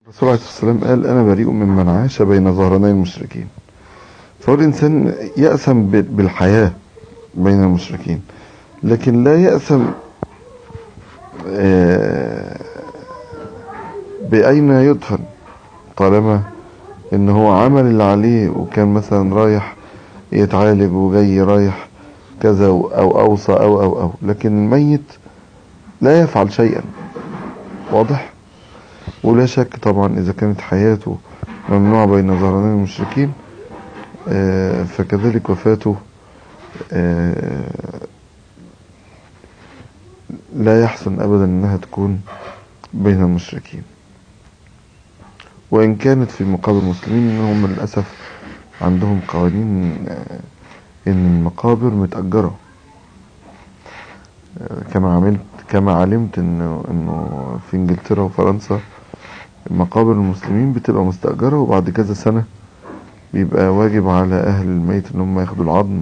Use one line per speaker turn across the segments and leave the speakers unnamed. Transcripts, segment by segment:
الرسول عليه الصلاة والسلام قال أنا بريء ممن عاش بين ظهراني المشركين فهو الإنسان يأثم بالحياة بين المشركين لكن لا يأثم بأين يدفن طالما ان هو عمل اللي عليه وكان مثلا رايح يتعالج وجاي رايح كذا او اوصى او او او لكن الميت لا يفعل شيئا واضح ولا شك طبعا اذا كانت حياته ممنوعة بين ظهرانين المشركين فكذلك وفاته لا يحسن ابدا انها تكون بين المشركين وإن كانت في مقابل المسلمين إنهم للأسف عندهم قوانين إن المقابر متأجرة كما عملت كما علمت إنه إنه في إنجلترا وفرنسا مقابر المسلمين بتبقى مستأجرة وبعد كذا سنة بيبقى واجب على أهل الميت إن هم ياخدوا العظم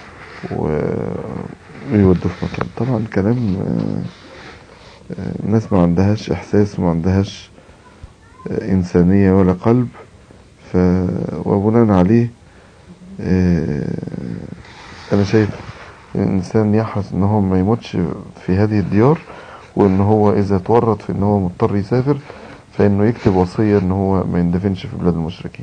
ويودوه في مكان طبعا كلام الناس ما عندهاش إحساس وما عندهاش إنسانية ولا قلب ف... وبناء عليه أنا شايف الإنسان يحرص إن هو ما يموتش في هذه الديار وإن هو إذا تورط في إن هو مضطر يسافر فإنه يكتب وصية إن هو ما يندفنش في بلاد المشركين